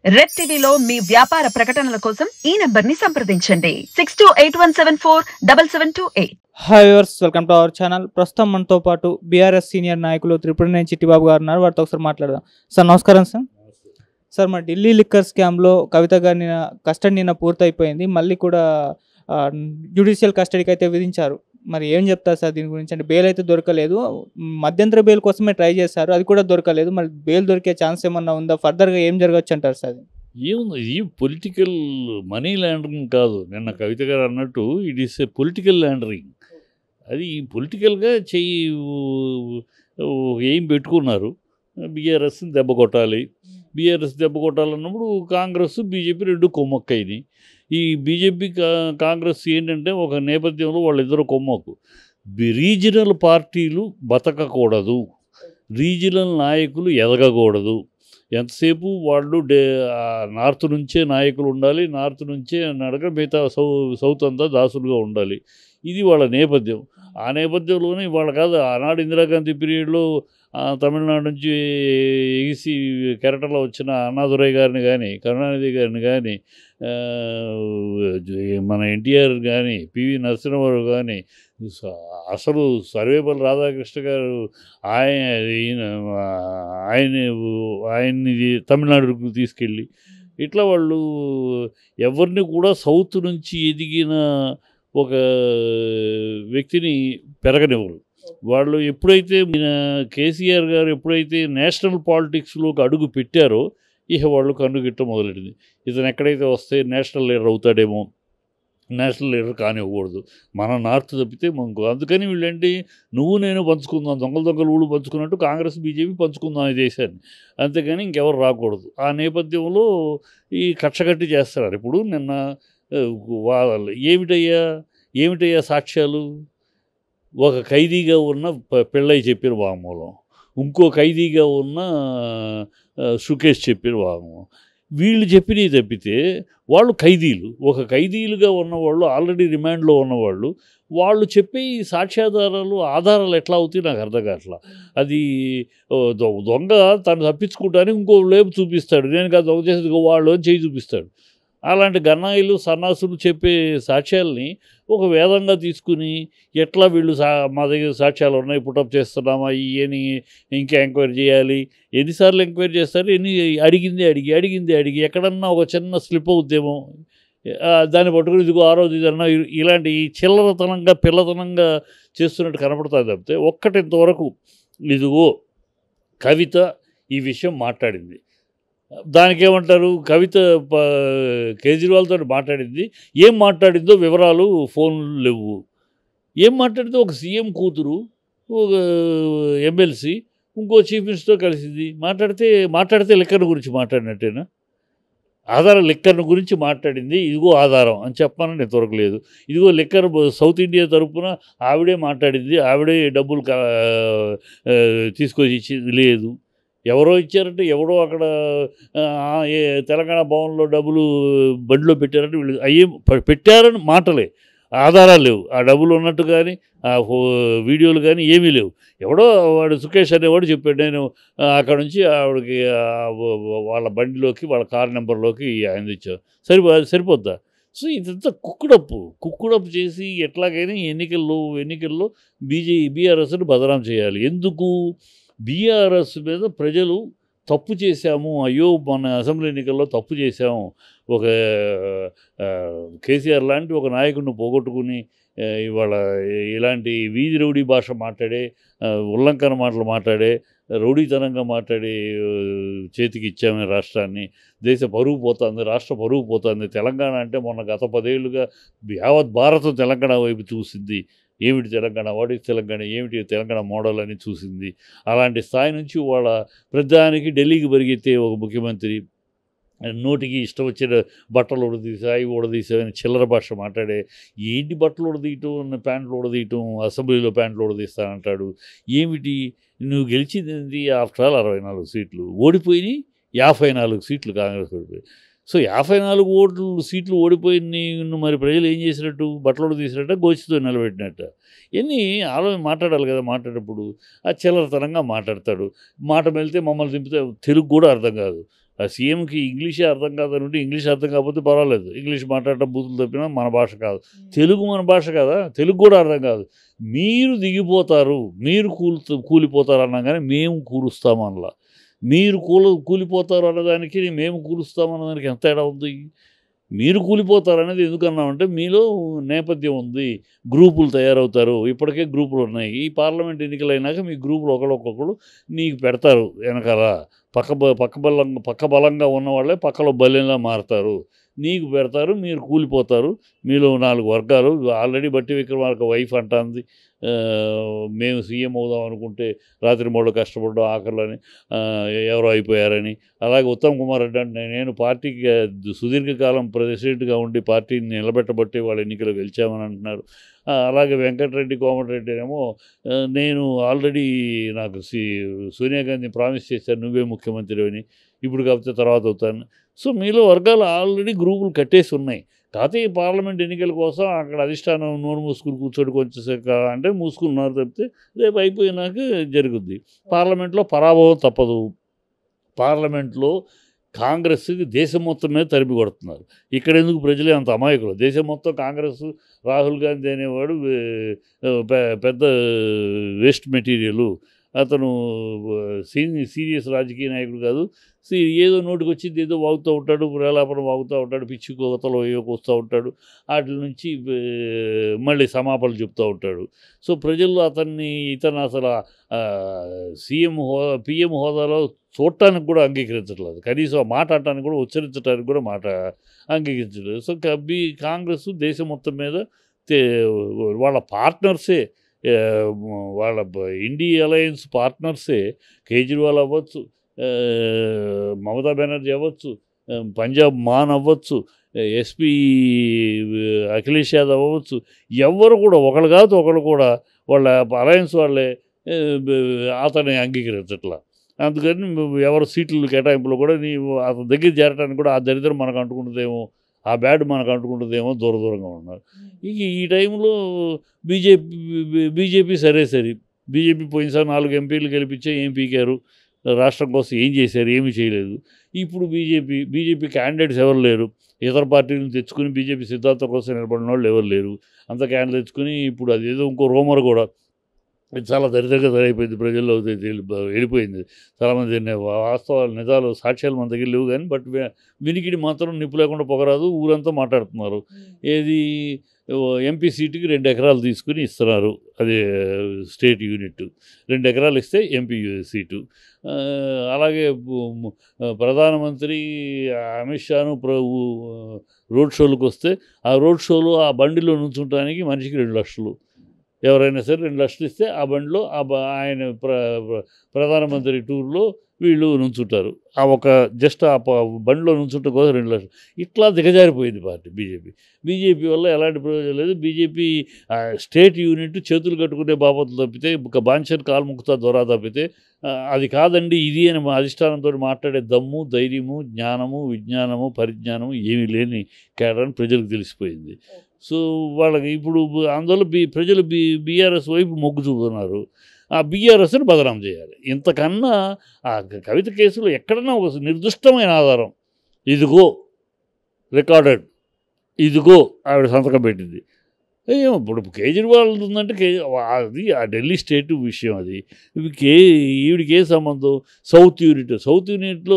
red టీవీలో మీ వ్యాపార ప్రకటనల కోసం ఈ నంబర్ ని సంప్రదించండి six two eight one seven four double seven two eight hi వర్స్ వెల్కమ్ టు అవర్ ఛానల్ ప్రస్తుతం మనతో పాటు బీఆర్ఎస్ సీనియర్ నాయకులు త్రిపురనేని చిట్టిబాబు గారు ఉన్నారు వారితో ఒకసారి మాట్లాడదాం సార్ నమస్కారం సార్ సార్ మా ఢిల్లీ లిక్కర్ స్కామ్లో కవిత గారి నిన్న కస్టడీ నిన్న పూర్తయిపోయింది మళ్ళీ కూడా జ్యుడిషియల్ కస్టడీకి అయితే విధించారు మరి ఏం చెప్తారు సార్ దీని గురించి అంటే బెయిల్ అయితే దొరకలేదు మధ్యంతర బెయిల్ కోసమే ట్రై చేశారు అది కూడా దొరకలేదు మరి బెయిల్ దొరికే ఛాన్స్ ఏమన్నా ఉందా ఫర్దర్గా ఏం జరగచ్చు అంటారు సార్ ఏముంది ఈ పొలిటికల్ మనీ ల్యాండరింగ్ కాదు నిన్న కవిత గారు అన్నట్టు it is a political laundering అది పొలిటికల్గా చెయ్యి ఏం పెట్టుకున్నారు బీఆర్ఎస్ని దెబ్బ కొట్టాలి బీఆర్ఎస్ దెబ్బ కొట్టాలన్నప్పుడు కాంగ్రెస్ బీజేపీ రెండు కొమ్మక్కైంది ఈ బీజేపీ కా- కాంగ్రెస్ ఏంటంటే ఒక నేపథ్యంలో వాళ్ళిద్దరు కొమ్మకు బి- రీజనల్ పార్టీలు బతకకూడదు రీజనల్ నాయకులు ఎదగకూడదు ఎంతసేపు వాళ్ళు డే ఆ నార్త్ నుంచే నాయకులు ఉండాలి నార్త్ నుంచే నడక మిగతా సౌ సౌత్ అంతా దాసులుగా ఉండాలి ఇది వాళ్ళ నేపథ్యం ఆ నేపథ్యంలోనే వాళ్ళ కాదు ఆనాడు ఇందిరాగాంధీ పీరియడ్లో ఆ, తమిళనాడు నుంచి ఎగిసి కెరటలో వచ్చిన అన్నాదురై గారిని కానీ కరుణానిధి గారిని కానీ ఆ, జ- మన ఎన్టీఆర్ కానీ పివి నరసింహారావు కానీ స- అసలు సర్వేపల్లి రాధాకృష్ణ గారు ఆయన ఈయన ఆయన ఆయన్ని తమిళనాడుకు తీసుకెళ్ళి ఇట్లా వాళ్ళు ఎవరిని కూడా సౌత్ నుంచి ఎదిగిన ఒక వ్యక్తిని పెరగనివ్వరు వాళ్ళు ఎప్పుడైతే ఈయన కేసీఆర్ గారు ఎప్పుడైతే నేషనల్ పాలిటిక్స్లోకి అడుగు పెట్టారో ఇక వాళ్ళు కన్నుగిట్ట మొదలెట్టింది ఇతను ఎక్కడైతే వస్తే నేషనల్ లీడర్ అవుతాడేమో నేషనల్ లీడర్ కానివ్వకూడదు మన నార్త్ తప్పితే మనకు అందుకని వీళ్ళేంటి నువ్వు నేను పంచుకుందాం దొంగల దొంగలు ఊళ్ళు పంచుకున్నట్టు కాంగ్రెస్ బీజేపీ పంచుకుందాం ఈ దేశాన్ని అంతేగాని ఇంకెవరు రాకూడదు ఆ నేపథ్యంలో ఈ కక్షగట్టి చేస్తున్నారు ఇప్పుడు నిన్న ఆ, వాళ్ళు ఏమిటయ్యా ఏమిటయ్యా సాక్ష్యాలు ఒక ఖైదీగా ఉన్న ప- పిల్లయ్య చెప్పిన వాంగ్మూలం ఇంకో ఖైదీగా ఉన్న ఆ, సుకేష్ చెప్పిన వాంగ్మూలం వీళ్ళు చెప్పినవి తప్పితే వాళ్ళు ఖైదీలు ఒక ఖైదీలుగా ఉన్నవాళ్ళు ఆల్రెడీ రిమాండ్లో ఉన్నవాళ్ళు వాళ్ళు చెప్పే ఈ సాక్ష్యాధారాలు ఆధారాలు ఎట్లా అవుతాయి నాకు అర్థం కావట్లా అది ఓ, దొ- దొంగ తను తప్పించుకుంటానికి ఇంకో లేపు చూపిస్తాడు నేను కాదు దొంగ చేసేది ఇంకో వాళ్ళు అని చేయి చూపిస్తాడు అలాంటి గన్నాయిలు సన్నాసులు చెప్పే సాక్ష్యాల్ని ఒక వేదంగా తీసుకుని ఎట్లా వీళ్ళు సా మా దగ్గర సాక్ష్యాలు ఉన్నాయి పుటప్ చేస్తున్నామా ఇవని ఇంకా ఎంక్వైరీ చేయాలి ఎన్నిసార్లు ఎంక్వైరీ చేస్తారు ఎన్ని అడిగింది అడిగి అడిగింది అడిగి ఎక్కడన్నా ఒక చిన్న స్లిప్ అవుద్దేమో ఆ, దాన్ని పట్టుకుని ఇదిగో ఆ రోజు ఇదన్నా ఇ- ఇలాంటి చిల్లరతనంగా పిల్లతనంగా చేస్తున్నట్టు కనపడుతుంది తప్పితే ఒక్కటి ఇంతవరకు ఇదిగో కవిత ఈ విషయం మాట్లాడింది దానికి ఏమంటారు కవిత ప- కేజ్రీవాల్తో మాట్లాడింది ఏం మాట్లాడిందో వివరాలు ఫోన్లు లేవు ఏం మాట్లాడిందో ఒక సీఎం కూతురు ఒక ఎమ్మెల్సీ ఇంకో చీఫ్ మినిస్టర్ కలిసింది మాట్లాడితే మాట్లాడితే లిక్కర్ గురించి మాట్లాడినట్టేనా ఆధారం లిక్కర్ గురించి మాట్లాడింది ఇదిగో ఆధారం అని చెప్పాలని ఇంతవరకు లేదు ఇదిగో లిక్కర్ సౌత్ ఇండియా తరపున ఆవిడే మాట్లాడింది ఆవిడే డబ్బులు కా- ఆ, తీసుకొచ్చి ఇచ్చింది లేదు ఎవరో ఇచ్చారంటే ఎవడో అక్కడ ఆ, ఏ తెలంగాణ భవన్లో డబ్బులు బండిలో పెట్టారంటే వీళ్ళు అయ్యే ప- పెట్టారని మాటలే ఆధారాలు లేవు ఆ డబ్బులు ఉన్నట్టు కానీ ఆ ఫో వీడియోలు కానీ ఏమీ లేవు ఎవడో వాడు సుకేష్ అనేవాడు చెప్పాడు నేను ఆ, అక్కడ నుంచి ఆవిడకి ఆ, వ- వ- వాళ్ళ బండిలోకి వాళ్ళ కార్ నెంబర్లోకి అందించావు సరిపో సరిపోద్దా సో ఇదంతా కుక్కుడప్పు కుక్కుడప్పు చేసి ఎట్లాగైనా ఎన్నికల్లో ఎన్నికల్లో బీజే బీఆర్ఎస్ని బదనాం చేయాలి ఎందుకు బీఆర్ఎస్ మీద ప్రజలు తప్పు చేశాము అయ్యో మన అసెంబ్లీ ఎన్నికల్లో తప్పు చేశాము ఒక ఆ, కేసీఆర్ లాంటి ఒక నాయకుడిని పోగొట్టుకుని ఆ, ఇవాళ ఇలాంటి వీధి రౌడీ భాష మాట్లాడే ఆ, ఉల్లంఘన మాటలు మాట్లాడే రౌడీతనంగా మాట్లాడి ఆ, చేతికి ఇచ్చాము రాష్ట్రాన్ని దేశ పరువు పోతుంది రాష్ట్ర పరువు పోతుంది తెలంగాణ అంటే మొన్న గత పదేళ్ళుగా యావత్ భారతం తెలంగాణ వైపు చూసింది ఏమిటి తెలంగాణ వాటి తెలంగాణ ఏమిటి తెలంగాణ మోడల్ అని చూసింది అలాంటి స్థాయి నుంచి వాళ్ళ ప్రధానికి ఢిల్లీకి పరిగెత్తే ఒక ముఖ్యమంత్రి నోటికి ఇష్టం వచ్చిన బట్టలు ఉడదీసా ఇవి ఉడదీసావని చిల్లర భాష మాట్లాడే ఏంటి బట్టలు ఉడదీయటం ప్యాంట్లు ఉడదీయటం అసెంబ్లీలో ప్యాంట్లు ఉడదీస్తానంటాడు ఏమిటి నువ్వు గెలిచింది ఏంటి ఆఫ్టర్ ఆల్ అరవై నాలుగు సీట్లు ఓడిపోయినాయి యాభై నాలుగు సీట్లు కాంగ్రెస్ ఓడిపోయి సో యాభై నాలుగు ఓట్లు సీట్లు ఓడిపోయి నిన్ను మరి ప్రజలు ఏం చేసినట్టు బట్టలు తీసినట్ట గోచితో నిలబెట్టినట్ట ఇవన్నీ ఆలోచన మాట్లాడాలి కదా మాట్లాడేటప్పుడు ఆ చిల్లరతనంగా మాట్లాడతాడు మాట వెళ్తే మమ్మల్ని దింపితే తెలుగు కూడా అర్థం కాదు ఆ సీఎంకి ఇంగ్లీషే అర్థం కాదనుంటే ఇంగ్లీష్ అర్థం కాకపోతే పర్వాలేదు ఇంగ్లీష్ మాట్లాడటం బూతులు తప్పినా మన భాష కాదు తెలుగు మన భాష కదా తెలుగు కూడా అర్థం కాదు మీరు దిగిపోతారు మీరు కూలు కూలిపోతారు అన్నా కానీ మేము కూలుస్తాం అనలా మీరు కూల కూలిపోతారు అన్నదానికి మేము కూలుస్తాం అన్నదానికి ఎంత తేడా ఉంది మీరు కూలిపోతారు అనేది ఎందుకన్నామంటే మీలో నేపథ్యం ఉంది గ్రూపులు తయారవుతారు ఇప్పటికే గ్రూపులు ఉన్నాయి ఈ పార్లమెంట్ ఎన్నికలైనాక మీ గ్రూపులు ఒకళ్ళొక్కొక్కడు నీకు పెడతారు వెనకాల పక్క బ- పక్క బలంగా పక్క బలంగా ఉన్న వాళ్ళే పక్కలో బలంగా మారుతారు నీకు పెడతారు మీరు కూలిపోతారు మీలో నాలుగు వర్గాలు ఆల్రెడీ బట్టి విక్రమార్క వైఫ్ అంటుంది ఆ, మేము సీఎం అవుదాం అనుకుంటే రాత్రి మూడు కష్టపడ్డాం ఆఖరిలోని ఆ, ఎవరో అయిపోయారని అలాగే ఉత్తమ్ కుమార్ రెడ్డి అంటే నేను పార్టీకి ఆ, సుదీర్ఘకాలం ప్రెసిడెంట్గా ఉండి పార్టీని నిలబెట్టబట్టి వాళ్ళ ఎన్నికలు గెలిచామని అంటున్నారు ఆ, అలాగే వెంకటరెడ్డి కోమటిరెడ్డి ఏమో ఆ, నేను ఆల్రెడీ నాకు సి సోనియా గాంధీ ప్రామిస్ చేశాను నువ్వే ముఖ్యమంత్రి అని ఇప్పుడు కాకపోతే తర్వాత అవుతాను సో మీలో వర్గాలు ఆల్రెడీ గ్రూపులు కట్టేసి ఉన్నాయి కాకపోతే ఈ పార్లమెంట్ ఎన్నికల కోసం అక్కడ అధిష్టానం నోరు మూసుకుని కూర్చోడు కొంచెం అంటే మూసుకున్నారు తప్పితే రేపు అయిపోయినాక జరుగుద్ది పార్లమెంట్లో పరాభవం తప్పదు పార్లమెంట్లో కాంగ్రెస్కి దేశం మొత్తం మీద తరిమి కొడుతున్నారు ఇక్కడ ఎందుకు ప్రజలే అంత అమాయకులు దేశం మొత్తం కాంగ్రెస్ రాహుల్ గాంధీ అనేవాడు వే- పె- పెద్ద వేస్ట్ మెటీరియలు అతను సీని సీరియస్ రాజకీయ నాయకుడు కాదు సీ ఏదో నోటికి వచ్చింది ఏదో వాగుతూ ఉంటాడు ప్రేలాపన వాగుతూ ఉంటాడు పిచ్చి కోతలు ఏవో వస్తూ ఉంటాడు వాటి నుంచి ఏ, మళ్ళీ సమాపనలు చెప్తూ ఉంటాడు సో ప్రజలు అతన్ని ఇతను అసలు ఆ, సీఎం హోదా పిఎం హోదాలో చూడటానికి కూడా అంగీకరించట్లేదు కనీసం ఆ మాట అనడానికి కూడా ఉచ్చరించడానికి కూడా మాట అంగీకరించలేదు సో కబీ కాంగ్రెస్ దేశం మొత్తం మీద తే- వాళ్ళ పార్ట్నర్సే ఆ, వాళ్ళ బ- ఇండి అలయన్స్ పార్ట్నర్సే కేజ్రీవాల్ అవ్వచ్చు ఆ, మమతా బెనర్జీ అవ్వచ్చు ఆ, పంజాబ్ మాన్ అవ్వచ్చు ఎస్పీ అఖిలేష్ యాదవ్ అవ్వచ్చు ఎవరు కూడా ఒకళ్ళు కాదు ఒకళ్ళు కూడా వాళ్ళ అలయన్స్ వాళ్ళే ఆ, బ- అతన్ని అంగీకరించట్లా అందుకని ఎవరు సీట్లు కేటాయింపులో కూడా నీవు అతని దగ్గర చేరడానికి కూడా ఆ దరిద్రం మనకు అంటుకుంటుందేమో ఆ బ్యాడ్ మనకు అంటుకుంటుందేమో దూర దూరంగా ఉన్నారు ఇక ఈ టైంలో బీజేపీ బీజేపీ సరే సరే బీజేపీ పోయినసారి నాలుగు ఎంపీలు గెలిపించే ఏం పీకారు రాష్ట్రం కోసం ఏం చేశారు ఏమీ చేయలేదు ఇప్పుడు బీజేపీ బీజేపీ క్యాండిడేట్స్ ఎవరు లేరు ఇతర పార్టీలను తెచ్చుకుని బీజేపీ సిద్ధాంతం కోసం నిలబడిన వాళ్ళు ఎవరు లేరు అంత క్యాండిడేట్ తెచ్చుకుని ఇప్పుడు అదేదో ఇంకో రోమర్ కూడా ఇది చాలా దరిద్రంగా సరైపోయింది ప్రజల్లో అది తెలి- వెళ్ళిపోయింది చాలామంది దీన్ని వా- వాస్తవాలు నిజాలు సాక్ష్యాలు మన దగ్గర లేవు కానీ బట్ వి- వినికిడి మాత్రం నిప్పు లేకుండా పొగరాదు ఊరంతా మాట్లాడుతున్నారు ఏది ఎంపీ సీటుకి రెండు ఎకరాలు తీసుకుని ఇస్తున్నారు అది స్టేట్ యూనిట్ రెండు ఎకరాలు ఇస్తే ఎంపీ సీటు ఆ, అలాగే బు- ము- ప్రధానమంత్రి అమిత్ షాను ప్ర ఊ- రోడ్ షోలకు వస్తే ఆ రోడ్ షోలో ఆ బండిలో నుంచుంటానికి మనిషికి రెండు లక్షలు ఎవరైనా సరే రెండు లక్షలు ఇస్తే ఆ బండిలో ఆ బ- ఆయన ప్ర ప్ర- ప్రధానమంత్రి టూర్లో వీళ్ళు నుంచుంటారు ఆ ఒక జస్ట్ ఆ ప- బండిలో నుంచుంటే కోసం రెండు లక్షలు ఇట్లా దిగజారిపోయింది పార్టీ బీజేపీ బీజేపీ వల్ల ఎలాంటి ప్రయోజనం లేదు బీజేపీ ఆ, స్టేట్ యూనిట్ చేతులు కట్టుకునే బాపతులు తప్పితే ఒక బాంచర్ కాలు ముక్తా దొరా తప్పితే ఆ, అది కాదండి ఇది అని మా అధిష్టానంతో మాట్లాడే దమ్ము ధైర్యము జ్ఞానము విజ్ఞానము పరిజ్ఞానము ఏమీ లేని కేడని ప్రజలకు తెలిసిపోయింది సో వాళ్ళకి ఇప్పుడు అందువల్ల బీ ప్రజలు బీ బీఆర్ఎస్ వైపు మొగ్గు చూపుతున్నారు ఆ బీఆర్ఎస్ని బదనాం చేయాలి ఇంతకన్నా ఆ కవిత కేసులో ఎక్కడన్నా ఒక నిర్దిష్టమైన ఆధారం ఇదిగో రికార్డెడ్ ఇదిగో ఆవిడ సంతకం పెట్టింది ఏమో ఇప్పుడు కేజ్రీవాల్ ఉందంటే కే అది ఆ ఢిల్లీ స్టేట్ విషయం అది ఇవి కే ఈవిడికి ఏ సంబంధం సౌత్ యూనిట్ సౌత్ యూనిట్లో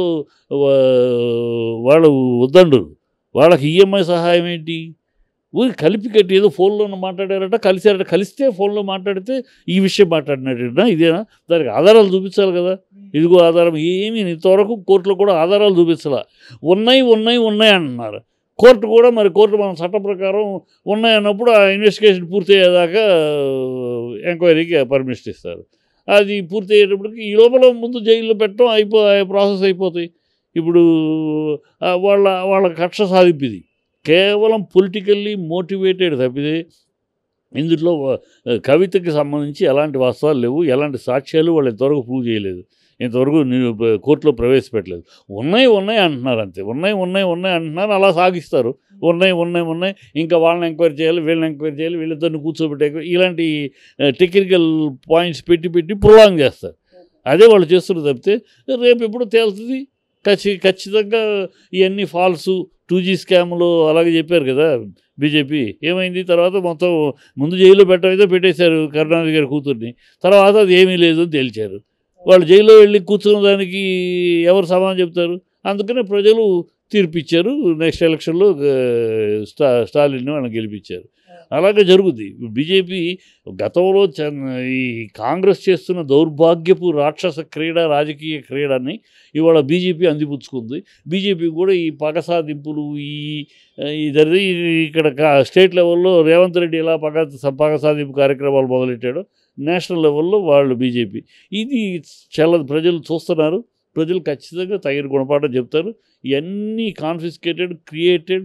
వా- వాళ్ళు వద్దండరు వాళ్ళకి ఈఎంఐ సహాయం ఏంటి ఊరి కలిపి కట్టి ఏదో ఫోన్లో మాట్లాడారట కలిసారట కలిస్తే ఫోన్లో మాట్లాడితే ఈ విషయం మాట్లాడినట్టేనా ఇదేనా దానికి ఆధారాలు చూపించాలి కదా ఇదిగో ఆధారం ఏమీ ఇంతవరకు కోర్టులో కూడా ఆధారాలు చూపించాల ఉన్నాయి ఉన్నాయి ఉన్నాయి అంటున్నారు కోర్టు కూడా మరి కోర్టు మన చట్టం ప్రకారం ఉన్నాయి అన్నప్పుడు ఆ ఇన్వెస్టిగేషన్ పూర్తి అయ్యేదాకా ఎంక్వైరీకి పర్మిషన్ ఇస్తారు అది పూర్తి అయ్యేటప్పటికి ఈ లోపల ముందు జైల్లో పెట్టడం అయిపో ప్రాసెస్ అయిపోతాయి ఇప్పుడు ఆ, వాళ్ళ వాళ్ళ కక్ష సాధింపిది కేవలం పొలిటికల్లీ మోటివేటెడ్ తప్పితే ఇందులో వ- కవితకి సంబంధించి ఎలాంటి వాస్తవాలు లేవు ఎలాంటి సాక్ష్యాలు వాళ్ళు ఇంతవరకు ప్రూవ్ చేయలేదు ఇంతవరకు నేను ప- కోర్టులో ప్రవేశపెట్టలేదు ఉన్నాయి ఉన్నాయి అంటున్నారు అంతే ఉన్నాయి ఉన్నాయి ఉన్నాయి అంటున్నారు అలా సాగిస్తారు ఉన్నాయి ఉన్నాయి ఉన్నాయి ఇంకా వాళ్ళని ఎంక్వైరీ చేయాలి వీళ్ళని ఎంక్వైరీ చేయాలి వీళ్ళిద్దరిని కూర్చోబెట్టే ఇలాంటి టెక్నికల్ పాయింట్స్ పెట్టి పెట్టి ప్రొలాంగ్ చేస్తారు అదే వాళ్ళు చేస్తున్నారు తప్పితే రేపు ఎప్పుడు తేలుతుంది ఖచ్చి ఖచ్చితంగా ఇవన్నీ ఫాల్స్ టూ జీ స్కామ్లు అలాగే చెప్పారు కదా బీజేపీ ఏమైంది తర్వాత మొత్తం ముందు జైల్లో పెట్టమైతే పెట్టేశారు కరుణానిధి గారి కూతుర్ని తర్వాత అది ఏమీ లేదు అని తేల్చారు వాళ్ళు జైల్లో వెళ్ళి కూర్చున్న దానికి ఎవరు సమాధానం చెప్తారు అందుకనే ప్రజలు తీర్పిచ్చారు నెక్స్ట్ ఎలక్షన్లో ఆ, స్టా స్టాలిన్ వాళ్ళని గెలిపించారు అలాగే జరుగుద్ది బీజేపీ గతంలో చన్- ఈ కాంగ్రెస్ చేస్తున్న దౌర్భాగ్యపు రాక్షస క్రీడ రాజకీయ క్రీడని ఇవాళ బీజేపీ అందిపుచ్చుకుంది బీజేపీ కూడా ఈ పగ సాధింపులు ఈ ఇది ఇక్కడ కా- స్టేట్ లెవెల్లో రేవంత్ రెడ్డి ఎలా పగ పగ సాధింపు కార్యక్రమాలు మొదలెట్టాడో నేషనల్ లెవెల్లో వాళ్ళు బీజేపీ ఇది చాలా ప్రజలు చూస్తున్నారు ప్రజలు ఖచ్చితంగా తగిన గుణపాఠం చెప్తారు ఇవన్నీ కాన్ఫిస్కేటెడ్ క్రియేటెడ్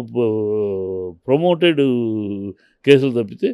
ప్రమోటెడ్ కేసులు తప్పితే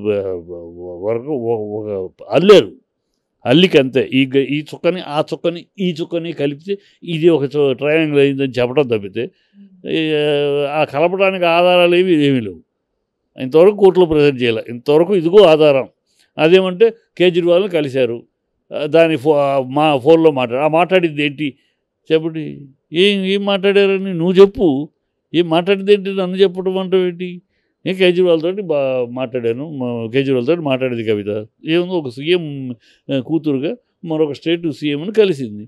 వరకు ఒక అల్లారు అల్లికి అంతే ఈ గ- ఈ చుక్కని ఆ చుక్కని ఈ చుక్కని కలిపితే ఇది ఒక ట్రయాంగిల్ అయిందని చెప్పడం తప్పితే ఈ, ఆ కలపడానికి ఆధారాలు ఏవి ఏమీ లేవు ఇంతవరకు కోర్టులో ప్రజెంట్ చేయాలి ఇంతవరకు ఇదిగో ఆధారం అదేమంటే కేజ్రీవాల్ని కలిశారు ఆ, దాని ఫో మా ఫోన్లో మాట్లాడు ఆ మాట్లాడింది ఏంటి చెప్పండి ఏం ఏం మాట్లాడారని నువ్వు చెప్పు ఏం మాట్లాడింది ఏంటి నన్ను చెప్పడం అంటే ఏంటి నేను కేజ్రీవాల్ తోటి బా మాట్లాడాను మా కేజ్రీవాల్ తోటి మాట్లాడేది కవిత ఏముంది ఒక సీఎం కూతురుగా మరొక స్టేట్ సీఎంని కలిసింది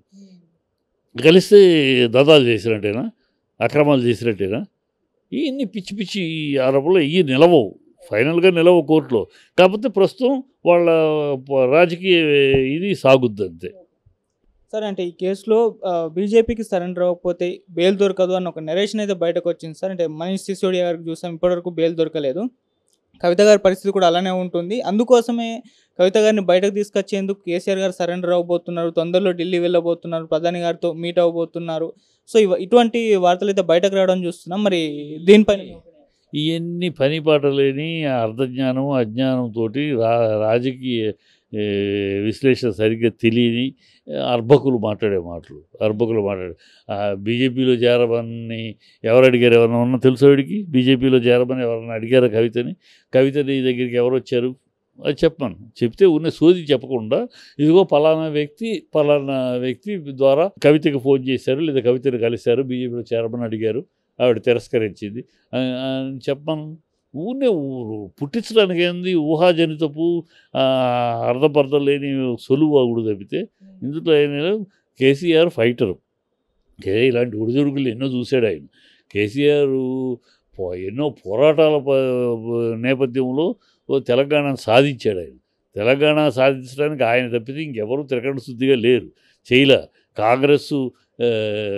కలిస్తే దదాలు చేసినట్టేనా అక్రమాలు చేసినట్టేనా ఇన్ని పిచ్చి పిచ్చి ఆరోపణలు ఇవి నిలవవు ఫైనల్గా నిలవవు కోర్టులో కాకపోతే ప్రస్తుతం వాళ్ళ ప- రాజకీయ ఇది సాగుద్ది అంతే సార్ అంటే ఈ కేసులో బీజేపీకి సరెండర్ అవ్వకపోతే బెయిల్ దొరకదు అన్న ఒక నెరేషన్ అయితే బయటకు వచ్చింది సార్ అంటే మనీష్ సిసోడియా గారికి చూసాం ఇప్పటివరకు బెయిల్ దొరకలేదు కవిత గారి పరిస్థితి కూడా అలానే ఉంటుంది అందుకోసమే కవిత గారిని బయటకు తీసుకొచ్చేందుకు కేసీఆర్ గారు సరెండర్ అవ్వబోతున్నారు తొందరలో ఢిల్లీ వెళ్ళబోతున్నారు ప్రధాని గారితో మీట్ అవ్వబోతున్నారు సో ఇవ ఇటువంటి వార్తలు అయితే బయటకు రావడం చూస్తున్నాం మరి దీనిపైన ఇవన్నీ పని పాట లేని అర్ధజ్ఞానం అజ్ఞానంతో రా రాజకీయ ఏ, విశ్లేషణ సరిగ్గా తెలియని అర్భకులు మాట్లాడే మాటలు అర్భకులు మాట్లాడే ఆ, బీజేపీలో చేరమని ఎవరు అడిగారు ఎవరన్నా ఉన్నా తెలుసా వీడికి బీజేపీలో చేరమని ఎవరన్నా అడిగారా కవితని కవితని దగ్గరికి ఎవరు వచ్చారు అది చెప్పాను చెప్తే ఉన్న సోది చెప్పకుండా ఇదిగో పలానా వ్యక్తి పలానా వ్యక్తి ద్వారా కవితకి ఫోన్ చేశారు లేదా కవితని కలిశారు బీజేపీలో చేరమని అడిగారు ఆవిడ తిరస్కరించింది అని అని చెప్పాను ఊరినే ఊరు పుట్టించడానికి ఏంది ఊహాజనితపు ఆ, అర్ధపర్థం లేని సొలువు అగుడు తప్పితే ఇందులో ఆయన కేసీఆర్ ఫైటరు కే ఇలాంటి ఉడిదుడుకులు ఎన్నో చూశాడు ఆయన కేసీఆర్ పో- ఎన్నో పోరాటాల ప- నేపథ్యంలో ఓ తెలంగాణను సాధించాడు ఆయన తెలంగాణ సాధించడానికి ఆయన తప్పితే ఇంకెవరూ తిరగడ శుద్ధిగా లేరు చేయలే కాంగ్రెస్ ఆ,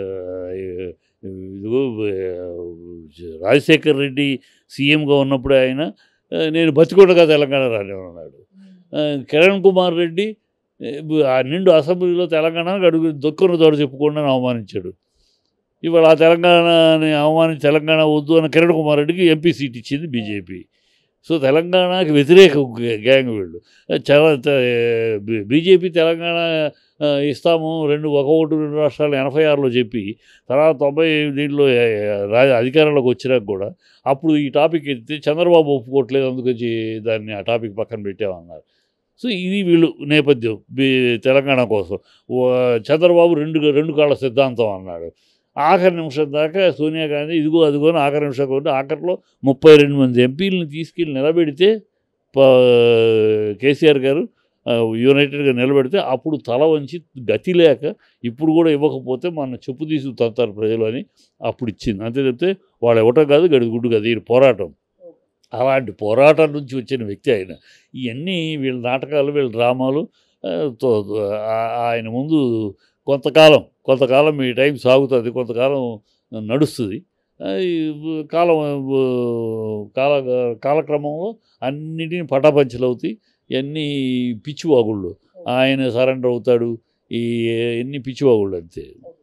ఇదిగో ఆ, రాజశేఖర్ రెడ్డి సీఎంగా ఉన్నప్పుడు ఆయన ఆ, నేను బతికొండగా తెలంగాణ రానివన్నాడు కిరణ్ కుమార్ రెడ్డి ఆ, ఆ నిండు అసెంబ్లీలో తెలంగాణకు అడుగు దొక్కున తోడు చెప్పుకోండి అని అవమానించాడు ఇవాళ ఆ తెలంగాణని అవమానించి తెలంగాణ వద్దు అని కిరణ్ కుమార్ రెడ్డికి ఎంపీ సీట్ ఇచ్చింది బీజేపీ సో తెలంగాణకి వ్యతిరేక గ్యా- గ్యాంగ్ వీళ్ళు చాలా బీజేపీ తెలంగాణ ఆ, ఇస్తాము రెండు ఒక ఓటు రెండు రాష్ట్రాలు ఎనభై ఆరులో చెప్పి తర్వాత తొంభై దీంట్లో ఆ, రా అధికారంలోకి వచ్చినాక కూడా అప్పుడు ఈ టాపిక్ ఎత్తితే చంద్రబాబు ఒప్పుకోవట్లేదు అందుకొచ్చి దాన్ని ఆ టాపిక్ పక్కన పెట్టామన్నారు సో ఇది వీళ్ళు నేపథ్యం బీ తెలంగాణ కోసం ఓ చంద్రబాబు రెండు రెండు కాళ్ళ సిద్ధాంతం అన్నాడు ఆఖరి నిమిషం దాకా సోనియా గాంధీ ఇదిగో అదిగో అని ఆఖరి నిమిషం కొంటే ఆఖరిలో ముప్పై రెండు మంది ఎంపీలను తీసుకెళ్ళి నిలబెడితే ప- కేసీఆర్ గారు ఆ, యునైటెడ్గా నిలబెడితే అప్పుడు తల వంచి గతి లేక ఇప్పుడు కూడా ఇవ్వకపోతే మన చెప్పు తీసుకు తంతారు ప్రజలు అని అప్పుడు ఇచ్చింది అంతే చెప్తే వాళ్ళు ఇవ్వటం కాదు గడి గుడ్డు కాదు ఈ పోరాటం అలాంటి పోరాటం నుంచి వచ్చిన వ్యక్తి ఆయన ఇవన్నీ వీళ్ళ నాటకాలు వీళ్ళ డ్రామాలు ఆ, తో- ఆ- ఆయన ముందు కొంతకాలం కొంతకాలం ఈ టైం సాగుతుంది కొంతకాలం నడుస్తుంది ఆ, ఈ కాలం ఆ, కాల కాలక్రమంలో అన్నిటిని పటాపంచలు అవుతాయి ఇవన్నీ పిచ్చివాగుళ్ళు ఆయన సరెండర్ అవుతాడు ఈ ఎన్ని పిచ్చివాగుళ్ళు అంతే